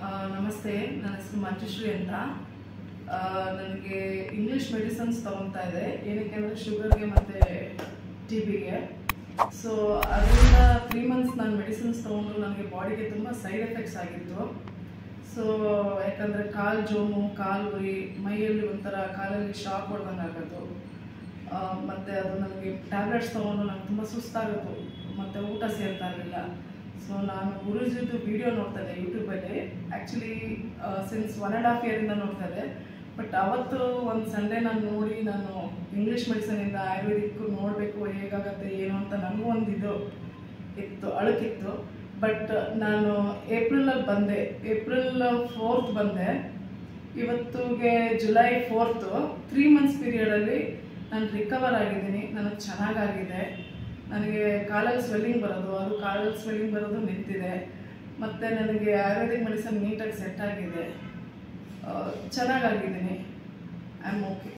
ಆ, ನಮಸ್ತೆ ನನ್ನ ಹೆಸರು ಮಂಜುಶ್ರೀ ಅಂತ ಆ, ನನಗೆ ಇಂಗ್ಲೀಷ್ ಮೆಡಿಸನ್ಸ್ ತಗೊತಾ ಇದೆ ಏನಕ್ಕೆ ಅಂದರೆ ಶುಗರ್ಗೆ ಮತ್ತು ಟಿ ಬಿಗೆ ಸೊ ಅದರಿಂದ ತ್ರೀ ಮಂತ್ಸ್ ನಾನು ಮೆಡಿಸಿನ್ಸ್ ತೊಗೊಂಡು ನನಗೆ ಬಾಡಿಗೆ ತುಂಬ ಸೈಡ್ ಎಫೆಕ್ಟ್ಸ್ ಆಗಿತ್ತು ಸೊ ಯಾಕಂದರೆ ಕಾಲು ಜೋಮು ಕಾಲು ಉರಿ ಮೈಯಲ್ಲಿ ಒಂಥರ ಕಾಲಲ್ಲಿ ಶಾಕ್ ಹೊಡ್ದಂಗೆ ಆಗೋದು ಆ, ಮತ್ತೆ ಅದು ನನಗೆ ಟ್ಯಾಬ್ಲೆಟ್ಸ್ ತೊಗೊಂಡು ನಂಗೆ ತುಂಬ ಸುಸ್ತಾಗೋದು ಮತ್ತು ಊಟ ಸೇರ್ತಾ ಇರಲಿಲ್ಲ ಸೊ ನಾನು ಗುರುಜಿದು ವಿಡಿಯೋ ನೋಡ್ತಾ ಇದ್ದೆ ಯೂಟ್ಯೂಬಲ್ಲಿ actually since one and half ಇಯರಿಂದ ನೋಡ್ತಾ ಇದ್ದೆ ಬಟ್ ಅವತ್ತು ಒಂದು ಸಂಡೇ ನಾನು ನೋಡಿ ನಾನು ಇಂಗ್ಲೀಷ್ ಮೆಡಿಸನಿಂದ ಆಯುರ್ವೇದಿಕ್ ನೋಡಬೇಕು ಹೇಗಾಗತ್ತೆ ಏನು ಅಂತ ನನಗೂ ಒಂದು ಇದು ಇತ್ತು ಅಳುಕಿತ್ತು ಬಟ್ ನಾನು ಏಪ್ರಿಲಲ್ಲಿ ಬಂದೆ ಏಪ್ರಿಲ್ ಫೋರ್ತ್ ಬಂದೆ ಇವತ್ತಿಗೆ ಜುಲೈ ಫೋರ್ತು ತ್ರೀ ಮಂತ್ಸ್ ಪೀರಿಯಡಲ್ಲಿ ನಾನು ರಿಕವರ್ ಆಗಿದ್ದೀನಿ ನನಗೆ ಚೆನ್ನಾಗಾಗಿದೆ ನನಗೆ ಕಾಲಲ್ಲಿ ಸ್ವೆಲ್ಲಿಂಗ್ ಬರೋದು ಅದು ಕಾಲಲ್ಲಿ ಸ್ವೆಲ್ಲಿಂಗ್ ಬರೋದು ನಿಂತಿದೆ ಮತ್ತು ನನಗೆ ಆಯುರ್ವೇದಿಕ್ ಮೆಡಿಸನ್ ನೀಟಾಗಿ ಸೆಟ್ ಆಗಿದೆ ಆ, ಚೆನ್ನಾಗಾಗಿದ್ದೀನಿ ಐ ಆಮ್ ಓಕೆ